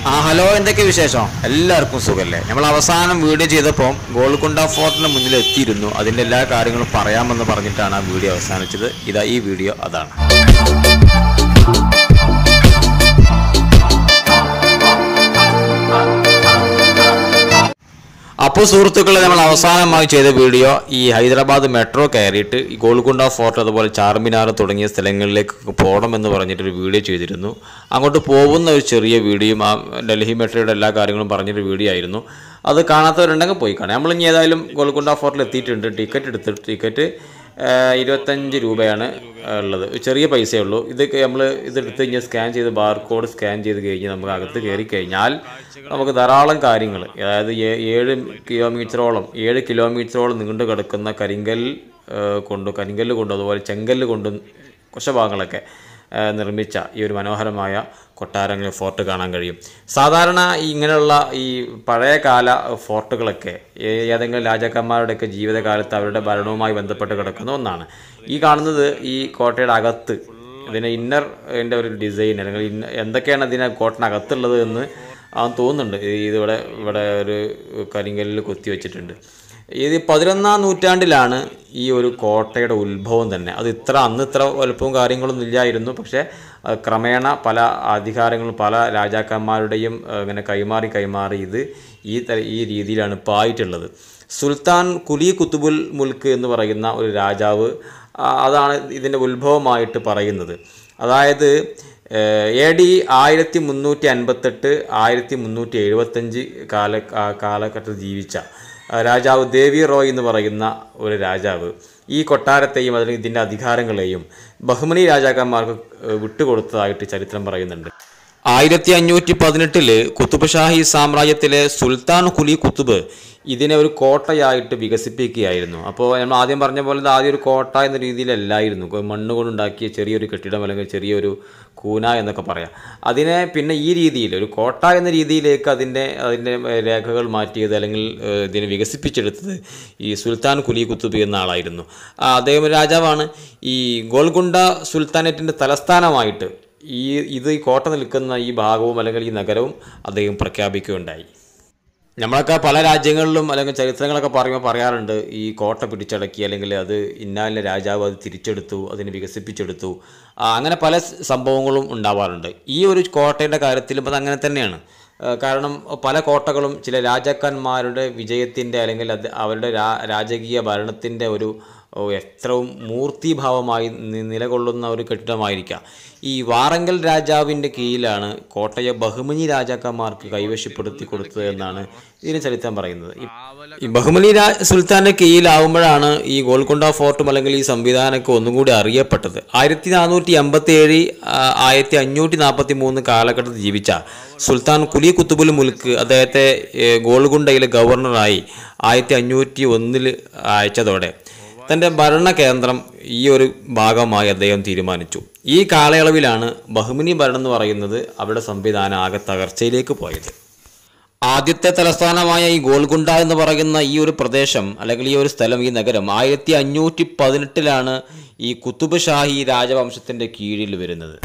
ആ ഹലോ എന്തൊക്കെ വിശേഷം എല്ലാവർക്കും സുഖല്ലേ നമ്മൾ അവസാനം വീഡിയോ ചെയ്തപ്പോൾ ഗോൾക്കൊണ്ട ഫോർട്ടിന് മുന്നിൽ എത്തിയിരുന്നു അതിൻ്റെ എല്ലാ കാര്യങ്ങളും പറയാമെന്ന് പറഞ്ഞിട്ടാണ് ആ വീഡിയോ അവസാനിച്ചത് ഇതാ ഈ വീഡിയോ അതാണ് അപ്പോൾ സുഹൃത്തുക്കളെ നമ്മൾ അവസാനമായി ചെയ്ത വീഡിയോ ഈ ഹൈദരാബാദ് മെട്രോ കയറിയിട്ട് ഈ ഗോൾക്കൊണ്ട ഫോർട്ട് അതുപോലെ ചാർമിനാർ തുടങ്ങിയ സ്ഥലങ്ങളിലേക്ക് പോകണമെന്ന് പറഞ്ഞിട്ടൊരു വീഡിയോ ചെയ്തിരുന്നു അങ്ങോട്ട് പോകുന്ന ഒരു ചെറിയ വീഡിയോയും ആ ഡൽഹി മെട്രോയുടെ എല്ലാ കാര്യങ്ങളും പറഞ്ഞൊരു വീഡിയോ ആയിരുന്നു അത് കാണാത്തവരുണ്ടെങ്കിൽ പോയി കാണാം നമ്മൾ ഇനി ഏതായാലും ഗോൾക്കൊണ്ട ഫോർട്ടിൽ എത്തിയിട്ടുണ്ട് ടിക്കറ്റ് എടുത്ത് ടിക്കറ്റ് ഇരുപത്തഞ്ച് രൂപയാണ് ഉള്ളത് ചെറിയ പൈസയേ ഉള്ളൂ ഇത് നമ്മൾ ഇതെടുത്ത് കഴിഞ്ഞാൽ സ്കാൻ ചെയ്ത് ബാർകോഡ് സ്കാൻ ചെയ്ത് കഴിഞ്ഞ് നമുക്ക് അകത്ത് കയറി കഴിഞ്ഞാൽ നമുക്ക് ധാരാളം കാര്യങ്ങൾ അതായത് ഏ- ഏഴ് കിലോമീറ്ററോളം ഏഴ് കിലോമീറ്ററോളം നീണ്ടു കിടക്കുന്ന കരിങ്കൽ ഏഹ്, കൊണ്ട് കരിങ്കല്ല് കൊണ്ടും അതുപോലെ ചെങ്കല്ല് കൊണ്ടും കുറച്ച് ഭാഗങ്ങളൊക്കെ ഏഹ്, നിർമ്മിച്ച ഈ ഒരു മനോഹരമായ കൊട്ടാരങ്ങൾ ഫോർട്ട് കാണാൻ കഴിയും സാധാരണ ഈ ഇങ്ങനെയുള്ള ഈ പഴയകാല ഫോർട്ടുകളൊക്കെ ഏ- ഏതെങ്കിലും രാജാക്കന്മാരുടെയൊക്കെ ജീവിതകാലത്ത് അവരുടെ ഭരണവുമായി ബന്ധപ്പെട്ട് കിടക്കുന്ന ഒന്നാണ് ഈ കാണുന്നത് ഈ കോട്ടയുടെ അകത്ത് ഇതിന് ഇന്നർ എൻ്റെ ഒരു ഡിസൈൻ അല്ലെങ്കിൽ ഇന്ന എന്തൊക്കെയാണ് ഇതിനെ കോട്ടനകത്തുള്ളത് എന്ന് അവൻ തോന്നുന്നുണ്ട് ഈ ഇതിവിടെ ഇവിടെ ഒരു കരിങ്കല്ലിൽ കൊത്തി വെച്ചിട്ടുണ്ട് ഇത് പതിനൊന്നാം നൂറ്റാണ്ടിലാണ് ഈ ഒരു കോട്ടയുടെ ഉത്ഭവം തന്നെ അത് ഇത്ര അന്ന് ഇത്ര വലുപ്പവും കാര്യങ്ങളൊന്നും ഇല്ലായിരുന്നു പക്ഷേ അത് ക്രമേണ പല അധികാരങ്ങളും പല രാജാക്കന്മാരുടെയും ഏഹ്, ഇങ്ങനെ കൈമാറി കൈമാറി ഇത് ഈ ത- ഈ രീതിയിലാണ് ഇപ്പോൾ ആയിട്ടുള്ളത് സുൽത്താൻ കുലി കുത്തുബുൽ മുൽക്ക് എന്ന് പറയുന്ന ഒരു രാജാവ് ആ, അതാണ് ഇതിൻ്റെ ഉത്ഭവമായിട്ട് പറയുന്നത് അതായത് എ ഡി ആയിരത്തി മുന്നൂറ്റി അൻപത്തെട്ട് ആയിരത്തി മുന്നൂറ്റി എഴുപത്തഞ്ച് കാല കാ- കാലഘട്ടത്തിൽ ജീവിച്ച ആ, രാജാവ് ദേവി റോയ് എന്ന് പറയുന്ന ഒരു രാജാവ് ഈ കൊട്ടാരത്തെയും അതിൽ ഇതിൻ്റെ അധികാരങ്ങളെയും ബഹുമനി രാജാക്കന്മാർക്ക് ഏഹ്, വിട്ടുകൊടുത്തതായിട്ട് ചരിത്രം പറയുന്നുണ്ട് ആയിരത്തി അഞ്ഞൂറ്റി പതിനെട്ടില് കുത്തുബ് ഷാഹി സാമ്രാജ്യത്തിലെ സുൽത്താൻ കുലി കുത്തുബ് ഇതിനെ ഒരു കോട്ടയായിട്ട് വികസിപ്പിക്കുകയായിരുന്നു അപ്പോൾ നമ്മൾ ആദ്യം പറഞ്ഞ പോലെ ഇത് ആദ്യം ഒരു കോട്ട എന്ന രീതിയിലല്ലായിരുന്നു കൊ- മണ്ണ് കൊണ്ടുണ്ടാക്കിയ ചെറിയൊരു കെട്ടിടം അല്ലെങ്കിൽ ചെറിയൊരു കൂന എന്നൊക്കെ പറയാം അതിനെ പിന്നെ ഈ രീതിയിൽ ഒരു കോട്ട എന്ന രീതിയിലേക്ക് അതിൻ്റെ അതിൻ്റെ ഏഹ്, രേഖകൾ മാറ്റിയത് അല്ലെങ്കിൽ ഏഹ്, ഇതിനെ വികസിപ്പിച്ചെടുത്തത് ഈ സുൽത്താൻ കുലി കുത്തുബ് എന്ന ആളായിരുന്നു ആ, അദ്ദേഹം ഒരു രാജാവാണ് ഈ ഗോൾഗുണ്ട സുൽത്താനേറ്റിൻ്റെ തലസ്ഥാനമായിട്ട് ഈ ഇത് ഈ കോട്ട നിൽക്കുന്ന ഈ ഭാഗവും അല്ലെങ്കിൽ ഈ നഗരവും അദ്ദേഹം പ്രഖ്യാപിക്കുകയുണ്ടായി നമ്മളൊക്കെ പല രാജ്യങ്ങളിലും അല്ലെങ്കിൽ ചരിത്രങ്ങളൊക്കെ പറയുമ്പോൾ പറയാറുണ്ട് ഈ കോട്ട പിടിച്ചടക്കി അല്ലെങ്കിൽ അത് ഇന്നാലിൻ്റെ രാജാവ് അത് തിരിച്ചെടുത്തു അതിനെ വികസിപ്പിച്ചെടുത്തു ആ, അങ്ങനെ പല സ് സംഭവങ്ങളും ഉണ്ടാവാറുണ്ട് ഈ ഒരു കോട്ടയുടെ കാര്യത്തിലും അത് അങ്ങനെ തന്നെയാണ് ആ, കാരണം പല കോട്ടകളും ചില രാജാക്കന്മാരുടെ വിജയത്തിൻ്റെ അല്ലെങ്കിൽ അത് അവരുടെ രാ രാജകീയ ഭരണത്തിൻ്റെ ഒരു ഓ, എത്രയും മൂർത്തിഭാവമായി നി- നിലകൊള്ളുന്ന ഒരു കെട്ടിടമായിരിക്കാം ഈ വാറങ്കൽ രാജാവിൻ്റെ കീഴിലാണ് കോട്ടയെ ബഹുമനി രാജാക്കന്മാർക്ക് കൈവശപ്പെടുത്തി കൊടുത്തത് എന്നാണ് ഇതിന് ചരിത്രം പറയുന്നത് ഈ- ഈ ബഹുമനി രാ സുൽത്താൻ്റെ കീഴിലാവുമ്പോഴാണ് ഈ ഗോൾക്കൊണ്ട ഫോർട്ടും അല്ലെങ്കിൽ ഈ സംവിധാനമൊക്കെ ഒന്നും കൂടി അറിയപ്പെട്ടത് ആയിരത്തി നാനൂറ്റി എൺപത്തി ഏഴ് ആയിരത്തി അഞ്ഞൂറ്റി നാൽപ്പത്തി മൂന്ന് കാലഘട്ടത്തിൽ ജീവിച്ച സുൽത്താൻ കുലി കുത്തുബുൽ മുൽക്ക് അദ്ദേഹത്തെ ഏ, ഗോൾഗുണ്ടയിലെ ഗവർണറായി ആയിരത്തി അഞ്ഞൂറ്റി ഒന്നിൽ അയച്ചതോടെ തൻ്റെ ഭരണകേന്ദ്രം ഈ ഒരു ഭാഗമായി അദ്ദേഹം തീരുമാനിച്ചു ഈ കാലയളവിലാണ് ബഹുമിനി ഭരണം എന്ന് പറയുന്നത് അവരുടെ സംവിധാനം ആകെ തകർച്ചയിലേക്ക് പോയത് ആദ്യത്തെ തലസ്ഥാനമായ ഈ ഗോൾഗുണ്ട എന്ന് പറയുന്ന ഈ ഒരു പ്രദേശം അല്ലെങ്കിൽ ഈ ഒരു സ്ഥലം ഈ നഗരം ആയിരത്തി അഞ്ഞൂറ്റി പതിനെട്ടിലാണ് ഈ കുത്തുബ് ഷാഹി രാജവംശത്തിൻ്റെ കീഴിൽ വരുന്നത്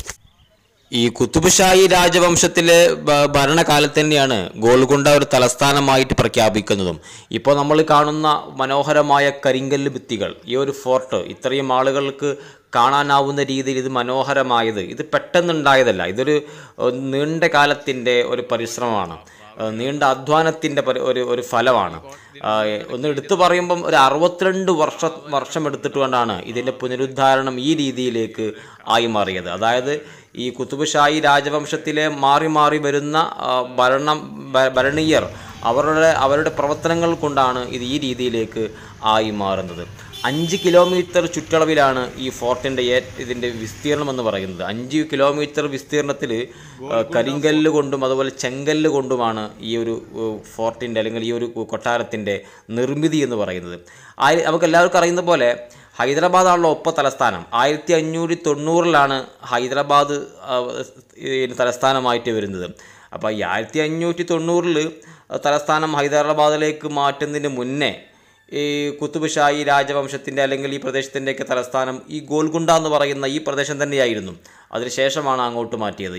ഈ കുത്തുബ് ഷാഹി രാജവംശത്തിലെ ഭ- ഭരണകാലത്ത് തന്നെയാണ് ഗോൾഗുണ്ട ഒരു തലസ്ഥാനമായിട്ട് പ്രഖ്യാപിക്കുന്നതും ഇപ്പോൾ നമ്മൾ കാണുന്ന മനോഹരമായ കരിങ്കല്ല് ഭിത്തികൾ ഈ ഒരു ഫോർട്ട് ഇത്രയും ആളുകൾക്ക് കാണാനാവുന്ന രീതിയിൽ ഇത് മനോഹരമായത് ഇത് പെട്ടെന്നുണ്ടായതല്ല ഇതൊരു ഏഹ്, നീണ്ട കാലത്തിൻ്റെ ഒരു പരിശ്രമമാണ് ഏഹ്, നീണ്ട അധ്വാനത്തിൻ്റെ പരി- ഒരു ഒരു ഫലമാണ് ആഹ്, ഒന്ന് എടുത്തു പറയുമ്പം ഒരു അറുപത്തിരണ്ട് വർഷ വർഷം എടുത്തിട്ട് കൊണ്ടാണ് ഇതിൻ്റെ പുനരുദ്ധാരണം ഈ രീതിയിലേക്ക് ആയി മാറിയത് അതായത് ഈ കുത്തുബ് ഷാഹി രാജവംശത്തിലെ മാറി മാറി വരുന്ന ആ, ഭരണം ഭ- ഭരണീയർ അവരുടെ അവരുടെ പ്രവർത്തനങ്ങൾ കൊണ്ടാണ് ഇത് ഈ രീതിയിലേക്ക് ആയി മാറുന്നത് അഞ്ച് കിലോമീറ്റർ ചുറ്റളവിലാണ് ഈ ഫോർട്ടിൻ്റെ ഏ ഇതിൻ്റെ വിസ്തീർണം എന്ന് പറയുന്നത് അഞ്ച് കിലോമീറ്റർ വിസ്തീർണത്തിൽ കരിങ്കല്ല് കൊണ്ടും അതുപോലെ ചെങ്കല്ല് കൊണ്ടുമാണ് ഈ ഒരു ഫോർട്ടിൻ്റെ അല്ലെങ്കിൽ ഈ ഒരു കൊട്ടാരത്തിൻ്റെ നിർമ്മിതി എന്ന് പറയുന്നത് ആയി നമുക്ക് എല്ലാവർക്കും അറിയുന്ന പോലെ ഹൈദരാബാദാണല്ലോ ഒപ്പ തലസ്ഥാനം ആയിരത്തി അഞ്ഞൂറ്റി തൊണ്ണൂറിലാണ് ഹൈദരാബാദ് ആ, ഇതിന് തലസ്ഥാനമായിട്ട് വരുന്നത് അപ്പോൾ ഈ ആയിരത്തി അഞ്ഞൂറ്റി തൊണ്ണൂറിൽ തലസ്ഥാനം ഹൈദരാബാദിലേക്ക് മാറ്റുന്നതിന് മുന്നേ ഈ കുത്തുബ് ഷാഹി രാജവംശത്തിൻ്റെ അല്ലെങ്കിൽ ഈ പ്രദേശത്തിൻ്റെയൊക്കെ തലസ്ഥാനം ഈ ഗോൽഗുണ്ട എന്ന് പറയുന്ന ഈ പ്രദേശം തന്നെയായിരുന്നു അതിനുശേഷമാണ് അങ്ങോട്ട് മാറ്റിയത് ഇപ്പോൾ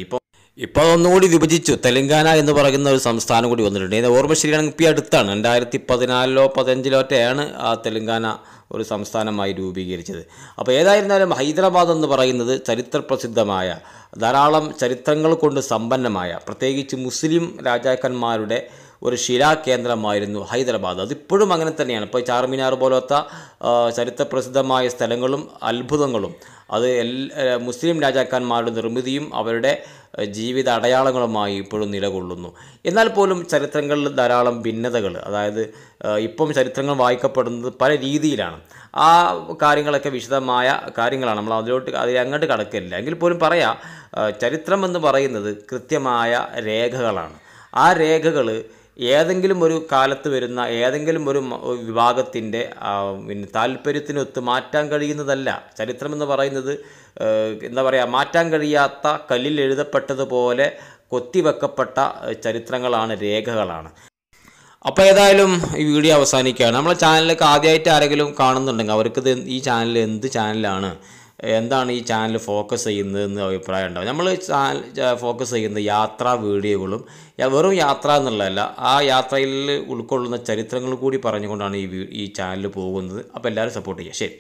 ഇപ്പോൾ ഒന്നുകൂടി വിഭജിച്ചു തെലങ്കാന എന്ന് പറയുന്ന ഒരു സംസ്ഥാനം കൂടി വന്നിട്ടുണ്ട് ഇത് ഓർമ്മ ശരിയാണെങ്കിൽ ഇപ്പോൾ ഈ അടുത്താണ് രണ്ടായിരത്തി പതിനാലിലോ പതിനഞ്ചിലോട്ടെയാണ് ആ തെലങ്കാന ഒരു സംസ്ഥാനമായി രൂപീകരിച്ചത് അപ്പോൾ ഏതായിരുന്നാലും ഹൈദരാബാദ് എന്ന് പറയുന്നത് ചരിത്രപ്രസിദ്ധമായ ധാരാളം ചരിത്രങ്ങൾ കൊണ്ട് സമ്പന്നമായ പ്രത്യേകിച്ച് മുസ്ലിം രാജാക്കന്മാരുടെ ഒരു ശിലാകേന്ദ്രമായിരുന്നു ഹൈദരാബാദ് അതിപ്പോഴും അങ്ങനെ തന്നെയാണ് ഇപ്പോൾ ചാർമിനാർ പോലത്തെ ആ, ചരിത്രപ്രസിദ്ധമായ സ്ഥലങ്ങളും അത്ഭുതങ്ങളും അത് എൽ ആ, മുസ്ലിം രാജാക്കന്മാരുടെ നിർമ്മിതിയും അവരുടെ ആ, ജീവിത അടയാളങ്ങളുമായി ഇപ്പോഴും നിലകൊള്ളുന്നു എന്നാൽ പോലും ചരിത്രങ്ങളിൽ ധാരാളം ഭിന്നതകൾ അതായത് ആ, ഇപ്പം ചരിത്രങ്ങൾ വായിക്കപ്പെടുന്നത് പല രീതിയിലാണ് ആ കാര്യങ്ങളൊക്കെ വിശദമായ കാര്യങ്ങളാണ് നമ്മൾ അതിലോട്ട് അതിൽ അങ്ങോട്ട് കടക്കില്ല എങ്കിൽ പോലും പറയാം ആ, ചരിത്രം എന്ന് പറയുന്നത് കൃത്യമായ രേഖകളാണ് ആ രേഖകൾ ഏതെങ്കിലും ഒരു കാലത്ത് വരുന്ന ഏതെങ്കിലും ഒരു മ- ഒരു വിഭാഗത്തിൻ്റെ ആ, പിന്നെ താല്പര്യത്തിനൊത്ത് മാറ്റാൻ കഴിയുന്നതല്ല ചരിത്രം എന്ന് പറയുന്നത് ഏഹ്, എന്താ പറയുക മാറ്റാൻ കഴിയാത്ത കല്ലിൽ എഴുതപ്പെട്ടതുപോലെ കൊത്തിവെക്കപ്പെട്ട ഏഹ്, ചരിത്രങ്ങളാണ് രേഖകളാണ് അപ്പോൾ ഏതായാലും ഈ വീഡിയോ അവസാനിക്കുകയാണ് നമ്മളെ ചാനലിലേക്ക് ആദ്യമായിട്ട് ആരെങ്കിലും കാണുന്നുണ്ടെങ്കിൽ അവർക്ക് ഇത് ഈ ചാനൽ എന്ത് ചാനലാണ് എന്താണ് ഈ ചാനൽ ഫോക്കസ് ചെയ്യുന്നതെന്ന് അഭിപ്രായം ഉണ്ടാവും നമ്മൾ ചാനൽ ഫോക്കസ് ചെയ്യുന്ന യാത്രാ വീഡിയോകളും യ- വെറും യാത്ര എന്നുള്ളതല്ല ആ യാത്രയിൽ ഉൾക്കൊള്ളുന്ന ചരിത്രങ്ങൾ കൂടി പറഞ്ഞുകൊണ്ടാണ് ഈ വീ- ഈ ചാനൽ പോകുന്നത് അപ്പോൾ എല്ലാവരും സപ്പോർട്ട് ചെയ്യുക ശരി